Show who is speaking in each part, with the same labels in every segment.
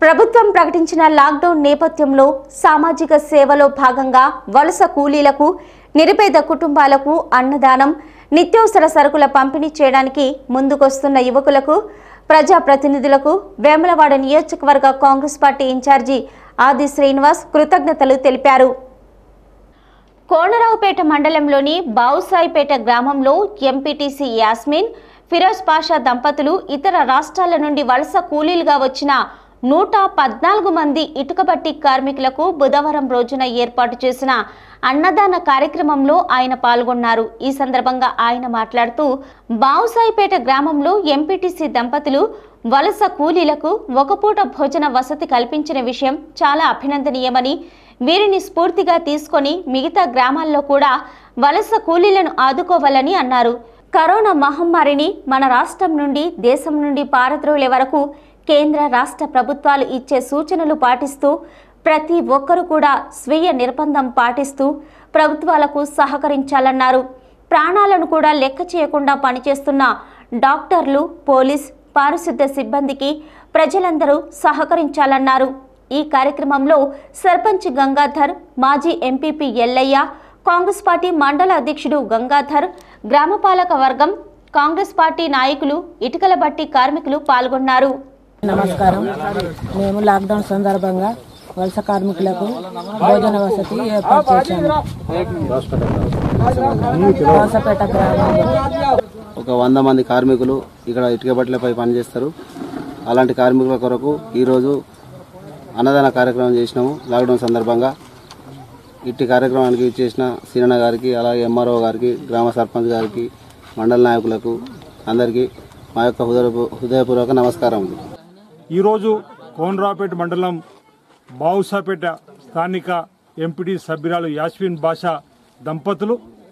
Speaker 1: ప్రభుత్వం ప్రకటించిన లాక్డౌన్ నేపథ్యంలో సామాజిక సేవలో భాగంగా వలస కూలీలకు నిరుపేద కుటుంబాలకు అన్నదానం నిత్యావసర సరుకుల పంపిణీ చేయడానికి ముందుకొస్తున్న యువకులకు ప్రజాప్రతినిధులకు వేములవాడ నియోజకవర్గ కాంగ్రెస్ పార్టీ ఇన్ఛార్జి ఆది శ్రీనివాస్ కృతజ్ఞతలు తెలిపారు కోనరావుపేట మండలంలోని బావుసాయిపేట గ్రామంలో ఎంపీటీసీ యాస్మిన్ ఫిరోజ్ పాషా దంపతులు ఇతర రాష్ట్రాల నుండి వలస కూలీలుగా వచ్చిన నూట పద్నాలుగు మంది ఇటుకబట్టి కార్మికులకు బుధవారం రోజున ఏర్పాటు చేసిన అన్నదాన కార్యక్రమంలో ఆయన పాల్గొన్నారు ఈ సందర్భంగా ఆయన మాట్లాడుతూ బావుసాయిపేట గ్రామంలో ఎంపీటీసీ దంపతులు వలస కూలీలకు ఒక పూట భోజన వసతి కల్పించిన విషయం చాలా అభినందనీయమని వీరిని స్ఫూర్తిగా తీసుకొని మిగతా గ్రామాల్లో కూడా వలస కూలీలను ఆదుకోవాలని అన్నారు కరోనా మహమ్మారిని మన రాష్ట్రం నుండి దేశం నుండి పారద్రోలే వరకు కేంద్ర రాష్ట్ర ప్రభుత్వాలు ఇచ్చే సూచనలు పాటిస్తూ ప్రతి ఒక్కరూ కూడా స్వీయ నిర్బంధం పాటిస్తూ ప్రభుత్వాలకు సహకరించాలన్నారు ప్రాణాలను కూడా లెక్క చేయకుండా పనిచేస్తున్న డాక్టర్లు పోలీస్ పారిశుద్ధ సిబ్బందికి ప్రజలందరూ సహకరించాలన్నారు ఈ కార్యక్రమంలో సర్పంచ్ గంగాధర్ మాజీ ఎంపీపీ ఎల్లయ్య కాంగ్రెస్ పార్టీ మండల అధ్యక్షుడు గంగాధర్ గ్రామపాలక వర్గం కాంగ్రెస్ పార్టీ నాయకులు ఇటుకల బట్టి కార్మికులు పాల్గొన్నారు
Speaker 2: నమస్కారం మేము లాక్డౌన్ సందర్భంగా వలస కార్మికులకు భోజన వసతి ఏర్పాటు చేశాము వాసపేట గ్రామంలో
Speaker 3: ఒక వంద మంది కార్మికులు ఇక్కడ ఇటుక బట్టలపై పనిచేస్తారు అలాంటి కార్మికుల కొరకు ఈరోజు అన్నదాన కార్యక్రమం చేసినాము లాక్డౌన్ సందర్భంగా ఇట్టి కార్యక్రమానికి చేసిన సీనన్న గారికి అలాగే ఎంఆర్ఓ గారికి గ్రామ సర్పంచ్ గారికి మండల నాయకులకు అందరికీ మా యొక్క హృదయ హృదయపూర్వక నమస్కారములు
Speaker 4: ఈరోజు కోనరావుపేట మండలం బావుసాపేట స్థానిక ఎంపీటీ సభ్యురాలు యాస్విన్ బాషా దంపతులు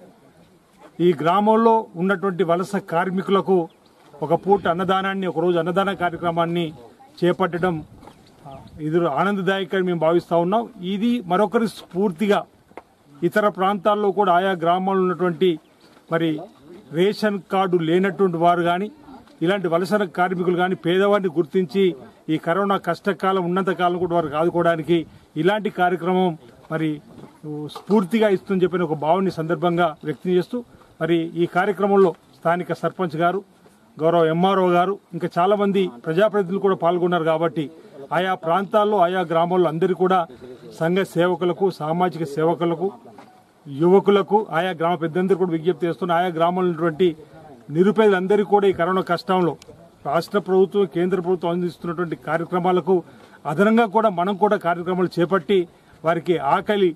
Speaker 4: ఈ గ్రామంలో ఉన్నటువంటి వలస కార్మికులకు ఒక పూట అన్నదానాన్ని ఒకరోజు అన్నదాన కార్యక్రమాన్ని చేపట్టడం ఆ, ఇది ఆనందదాయకని మేము భావిస్తా ఉన్నాం ఇది మరొకరి స్ఫూర్తిగా ఇతర ప్రాంతాల్లో కూడా ఆయా గ్రామాల్లో ఉన్నటువంటి మరి రేషన్ కార్డు లేనటువంటి వారు కానీ ఇలాంటి వలస కార్మికులు కానీ పేదవారిని గుర్తించి ఈ కరోనా కష్టకాలం ఉన్నంత కాలం కూడా వారికి ఆదుకోవడానికి ఇలాంటి కార్యక్రమం మరి స్ఫూర్తిగా ఇస్తుందని చెప్పిన ఒక భావన ఈ సందర్భంగా వ్యక్తం చేస్తూ మరి ఈ కార్యక్రమంలో స్థానిక సర్పంచ్ గారు గౌరవ ఎంఆర్ఓ గారు ఇంకా చాలా మంది ప్రజాప్రతినిధులు కూడా పాల్గొన్నారు కాబట్టి ఆయా ప్రాంతాల్లో ఆయా గ్రామాల్లో అందరూ కూడా సంఘ సేవకులకు సామాజిక సేవకులకు యువకులకు ఆయా గ్రామ పెద్దందరూ కూడా విజ్ఞప్తి చేస్తున్న ఆయా గ్రామాల్లో ఉన్నటువంటి నిరుపేదలందరికీ కూడా ఈ కరోనా కష్టంలో రాష్ట్ర ప్రభుత్వం కేంద్ర ప్రభుత్వం అందిస్తున్నటువంటి కార్యక్రమాలకు అదనంగా కూడా మనం కూడా కార్యక్రమాలు చేపట్టి వారికి ఆకలి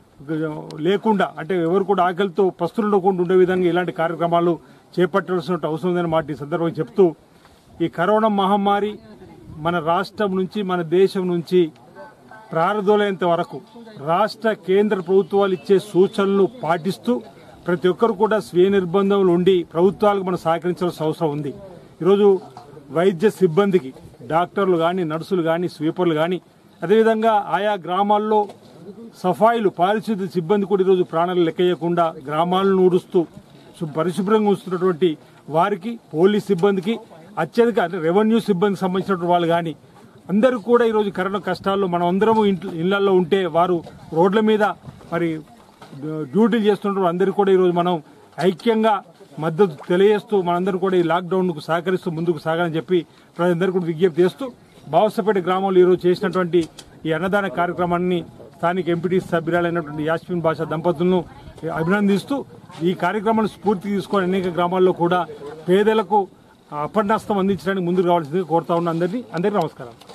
Speaker 4: లేకుండా అంటే ఎవరు కూడా ఆకలితో పస్తులుండకుండా ఉండే విధంగా ఇలాంటి కార్యక్రమాలు చేపట్టాల్సిన అవసరం ఉందని మాట ఈ సందర్భంగా చెప్తూ ఈ కరోనా మహమ్మారి మన రాష్ట్రం నుంచి మన దేశం నుంచి ప్రారంభమైనంత వరకు రాష్ట్ర కేంద్ర ప్రభుత్వాలు ఇచ్చే సూచనలు పాటిస్తూ ప్రతి ఒక్కరు కూడా స్వీయ నిర్బంధంలో ఉండి ప్రభుత్వాలకు మనం సహకరించాల్సిన అవసరం ఉంది ఈరోజు వైద్య సిబ్బందికి డాక్టర్లు కానీ నర్సులు కానీ స్వీపర్లు కానీ అదేవిధంగా ఆయా గ్రామాల్లో సఫాయిలు పారిశుద్ధ్య సిబ్బంది కూడా ఈరోజు ప్రాణాలు లెక్కయ్యకుండా గ్రామాలను ఊడుస్తూ శు- పరిశుభ్రంగా ఉంచుతున్నటువంటి వారికి పోలీస్ సిబ్బందికి అత్యధిక అంటే రెవెన్యూ సిబ్బందికి సంబంధించినటువంటి వాళ్ళు కానీ అందరూ కూడా ఈరోజు కరోనా కష్టాల్లో మనం అందరము ఇంట్లో ఇళ్లలో ఉంటే వారు రోడ్ల మీద మరి డ్యూటీలు చేస్తున్నారు అందరూ కూడా ఈరోజు మనం ఐక్యంగా మద్దతు తెలియజేస్తూ మనందరం కూడా ఈ లాక్డౌన్కు సహకరిస్తూ ముందుకు సాగాలని చెప్పి ప్రజలందరూ కూడా విజ్ఞప్తి చేస్తూ బావసపేట గ్రామంలో ఈరోజు చేసినటువంటి ఈ అన్నదాన కార్యక్రమాన్ని స్థానిక ఎంపీటీ సభ్యురాలైనటువంటి యాస్మిన్ భాష దంపతులను అభినందిస్తూ ఈ కార్యక్రమాన్ని స్ఫూర్తి తీసుకొని అనేక గ్రామాల్లో కూడా పేదలకు అపర్ణస్తం అందించడానికి ముందుకు రావాల్సిందిగా కోరుతా ఉన్న అందరినీ అందరికీ నమస్కారం